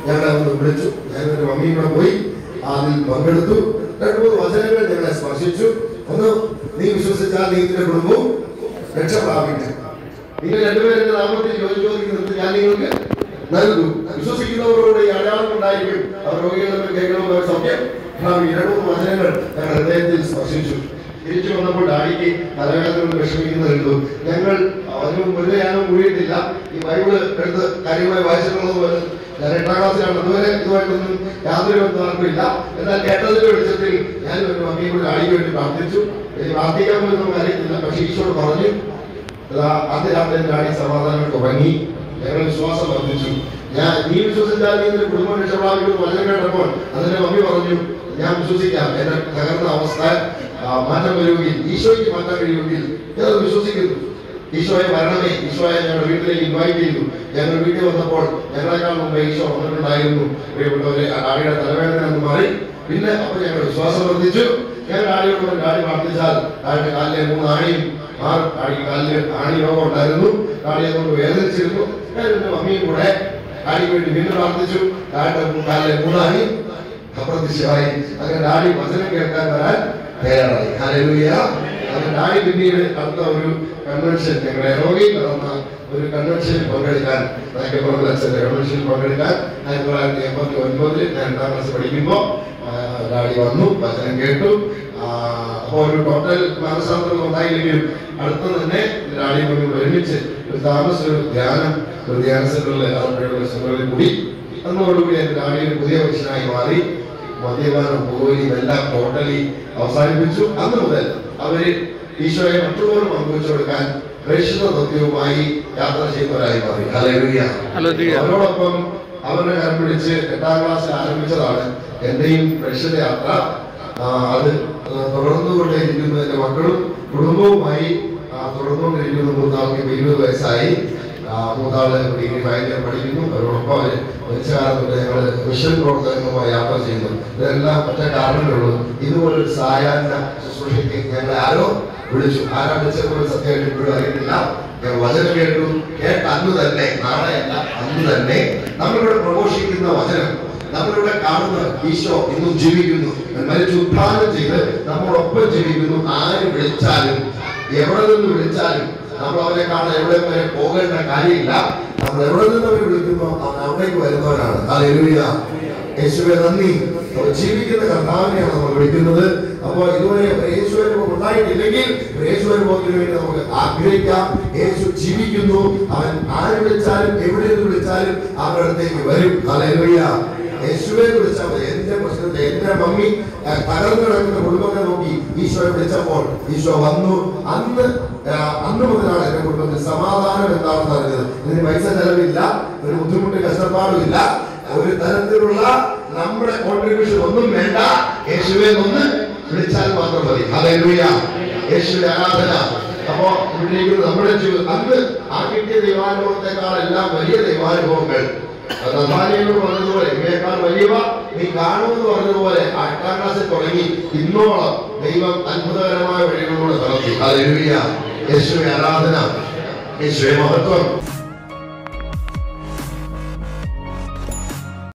ഞങ്ങളെ ഒന്ന് വിളിച്ചു ഞാൻ ഒരു മമ്മിയും കൂടെ പോയി അതിൽ പങ്കെടുത്തു രണ്ട് മൂന്ന് വചനങ്ങൾ ഞങ്ങളെ സ്പർശിച്ചു ഒന്ന് നീ വിശ്വസിച്ചാൽ നീ ഇതിന്റെ കുടുംബവും രക്ഷ പ്രാപിക്കും നിങ്ങൾ രണ്ടുപേരുടെ നാമത്തിൽ ജോലി ചോദിക്കുന്നത് ഞാൻ നിങ്ങൾക്ക് നൽകും വിശ്വസിക്കുന്നവരോട് ഈ അടയാളം ഉണ്ടായിരിക്കും അവർ രോഗികളെ കേൾക്കണം അവർ സത്യം പ്രാപിക്കും രണ്ട് മൂന്ന് വചനങ്ങൾ ഞങ്ങൾ ഹൃദയത്തിൽ സ്പർശിച്ചു തിരിച്ചു വന്നപ്പോൾ ഡാഡിക്ക് തലവേദന കൊണ്ട് വിഷമിക്കുന്നത് കണ്ടു ഞങ്ങൾ അതിന് മുന്നേ ഞാനും കൂടിയിട്ടില്ല ഈ ബൈബിള് എടുത്ത് കാര്യമായി വായിച്ചിട്ടുള്ളത് പോലെ ഞാൻ എട്ടാം ക്ലാസ്സിലാണ് അതുവരെ ഇതുമായിട്ടൊന്നും യാതൊരു ബന്ധമാർക്കുമില്ല എന്നാൽ കേട്ടതിന്റെ വെളിച്ചത്തിൽ ഞാൻ ഒരു മമ്മിയും കൂടി ഡാഡിക്ക് വേണ്ടി പ്രാർത്ഥിച്ചു ഇനി പ്രാർത്ഥിക്കാൻ പോലും നമുക്ക് അറിയത്തില്ല പക്ഷെ ഈശോട് പറഞ്ഞു ഇതാ അന്ന് രാത്രി ഡാഡി സമാധാനം തുടങ്ങി ഞങ്ങൾ വിശ്വാസം വർദ്ധിച്ചു ഞാൻ നീ വിശ്വസിച്ചാൽ നീ നിന്റെ കുടുംബം രക്ഷപ്രാപിക്കും വചനം കേട്ടപ്പോൾ അതിന്റെ മമ്മി പറഞ്ഞു ഞാൻ വിശ്വസിക്കാം എന്റെ തകർന്ന അവസ്ഥ ആ, മാറ്റം വരുമെങ്കിൽ ഈശോയ്ക്ക് മാറ്റാൻ കഴിയുമെങ്കിൽ ഞാൻ അത് വിശ്വസിക്കുന്നു ഈശോയെ വരണമേ ഈശോയെ ഞങ്ങളുടെ വീട്ടിലേക്ക് ഇൻവൈറ്റ് ചെയ്തു ഞങ്ങൾ വീട്ടിൽ വന്നപ്പോൾ ഞങ്ങളെക്കാൾ മുമ്പ് ഈശോ വന്നിട്ടുണ്ടായിരുന്നു പ്രിയപ്പെട്ടവരെ ആ ഡാഡിയുടെ തലവേദന എന്ന് മാറി പിന്നെ അപ്പൊ ഞങ്ങൾ വിശ്വാസം വർദ്ധിച്ചു ഞാൻ ഡാഡിയോട് പറഞ്ഞു, ഡാഡി പ്രാർത്ഥിച്ചാൽ ഡാഡിയുടെ കാലിലെ മൂന്ന് ആണിയും ആറ് ഡാഡിക്ക് കാലില് ആണി രോഗം ഉണ്ടായിരുന്നു ഡാഡി അതുകൊണ്ട് വേദനിച്ചിരുന്നു ഞാൻ എന്റെ മമ്മിയും കൂടെ ഡാഡിക്ക് വേണ്ടി വീണ്ടും പ്രാർത്ഥിച്ചു ഡാഡിയുടെ കാലിലെ മൂന്നാണി അപ്രത്യക്ഷമായി അങ്ങനെ ഡാഡി വചനം കേൾക്കാൻ വരാൻ തയ്യാറായി ഹല്ലേലൂയ അങ്ങനെ ഡാഡി പിന്നീട് അടുത്ത ഒരു കൺവെൻഷൻ ഞങ്ങളുടെ രോഗിയിൽ നടന്ന ഒരു കൺവെൻഷനിൽ പങ്കെടുക്കാൻ നായകപ്പുറത്ത് അച്ഛന്റെ കൺവെൻഷനിൽ പങ്കെടുക്കാൻ ആയിരത്തി തൊള്ളായിരത്തി എൺപത്തി ഒൻപതിൽ ഞാൻ രണ്ടാം ക്ലാസ് പഠിക്കുമ്പോൾ ഡാഡി വന്നു വചനം കേട്ടു ആ, അപ്പോൾ ഒരു ടോട്ടൽ മാനസാന്തരം ഉണ്ടായില്ലെങ്കിലും അടുത്ത തന്നെ ഡാഡി മമ്മി ഒരുമിച്ച് ഒരു താമസ ഒരു ധ്യാനം ഒരു ധ്യാന സെന്ററിൽ ആലപ്പുഴയുള്ള സെന്ററിൽ കൂടി അന്നോടുകൂടി എൻ്റെ ഡാഡി ഒരു പുതിയ മനുഷ്യനായി മാറി മദ്യപാനം പോലും എല്ലാം ടോട്ടലി അവസാനിപ്പിച്ചു അന്ന് മുതൽ അവര് ഈശോയെ മറ്റുള്ളവർ പങ്കുവച്ചു കൊടുക്കാൻ പ്രേക്ഷിത ദൗത്യവുമായി യാത്ര ചെയ്യുന്നവരായി മാറി ഹല്ലേലൂയ ഹല്ലേലൂയ. അവരോടൊപ്പം അവരുടെ കരം പിടിച്ച് എട്ടാം ക്ലാസ്സിൽ ആരംഭിച്ചതാണ് എന്റെയും പ്രേക്ഷിത യാത്ര ആ, അത് തുടർന്നുകൊണ്ടേയിരിക്കുന്നു എന്റെ മക്കളും കുടുംബവുമായി ആ, തുടർന്നുകൊണ്ടിരിക്കുന്നു മൂന്നാൾക്ക് ഇപ്പൊ ഇരുപത് വയസ്സായി ആ, മൂന്നാള് ഡിഗ്രി ഫൈനൽ ഇയർ പഠിക്കുന്നു അവരോടൊപ്പം അവര് മരിച്ച കാലത്ത് ഞങ്ങൾ മിഷൻ പ്രവർത്തനങ്ങളുമായി യാത്ര ചെയ്യുന്നു ഇതെല്ലാം ഒറ്റ കാരണങ്ങളുള്ളൂ ഇതുപോലൊരു സായാഹ്ന ശുശ്രൂഷയ്ക്ക് ഞങ്ങളെ ആരോ വിളിച്ചു ആരാ വിളിച്ചപ്പോൾ സത്യമായിട്ട് ഇപ്പോഴും അറിയത്തില്ല ഞാൻ വചനം കേട്ടു കേട്ട അന്ന് തന്നെ നാളെയല്ല അന്ന് തന്നെ നമ്മളിവിടെ പ്രഘോഷിക്കുന്ന വചനം നമ്മളിവിടെ കാണുന്ന ഈശോ ഇന്നും ജീവിക്കുന്നു മരിച്ചു ഉത്ഥാനം ചെയ്ത് നമ്മോടൊപ്പം ജീവിക്കുന്നു ആര് വിളിച്ചാലും എവിടെ നിന്ന് വിളിച്ചാലും നമ്മൾ അവരെ കാണാൻ എവിടെ വരെ പോകേണ്ട കാര്യമില്ല നമ്മൾ എവിടെ നിന്ന് അവർ വിളിക്കുന്നോ അവൻ അവിടേക്ക് വരുന്നവരാണ് ഹല്ലേലൂയ യേശുവെ നന്ദി അപ്പോൾ ജീവിക്കുന്ന കർത്താവിനെയാണ് നമ്മൾ വിളിക്കുന്നത് അപ്പോൾ ഇതുവരെ യേശു അനുഭവം ഉണ്ടായിട്ടില്ലെങ്കിൽ യേശു അനുഭവത്തിന് വേണ്ടി നമുക്ക് ആഗ്രഹിക്കാം യേശു ജീവിക്കുന്നു അവൻ ആര് വിളിച്ചാലും എവിടെ നിന്ന് വിളിച്ചാലും അവരുടെ അടുത്തേക്ക് വരും ഹല്ലേലൂയ യേശുവെ വിളിച്ചാൽ മതി എന്റെ പ്രശ്നത്തെ എന്റെ മമ്മി ആ, തകർന്നു കിടക്കുന്ന കുടുംബത്തെ നോക്കി ഈശോയെ വിളിച്ചപ്പോൾ ഈശോ വന്നു അന്ന് ആ, അന്ന് മുതലാണ് എന്റെ കുടുംബത്തിൽ സമാധാനം എന്താണെന്ന് അറിഞ്ഞത് ഇതിന് പൈസ ചെലവില്ല ഒരു ബുദ്ധിമുട്ട് കഷ്ടപ്പാടും ഇല്ല ഒരു തരത്തിലുള്ള നമ്മുടെ കോൺട്രിബ്യൂഷൻ ഒന്നും വേണ്ട യേശുവെ ഒന്ന് വിളിച്ചാൽ മാത്രം മതി ഹല്ലേലൂയ യേശുവിന്റെ ആരാധന അപ്പോ ഇവിടേക്ക് നമ്മുടെ ജീവിതം അന്ന് ആ കിട്ടിയ ദൈവാനുഭവത്തെക്കാൾ എല്ലാം വലിയ ദൈവാനുഭവങ്ങൾ നഥാനിയോട് പറഞ്ഞതുപോലെ ഇവയേക്കാൾ വലിയവ നീ കാണുമെന്ന് പറഞ്ഞതുപോലെ ആ എട്ടാം ക്ലാസ്സിൽ തുടങ്ങി ഇന്നോളം ദൈവം അത്ഭുതകരമായ വഴികളിലൂടെ നടത്തി ഹല്ലേലൂയ യേശുവെ ആരാധന യേശുവെ മഹത്വം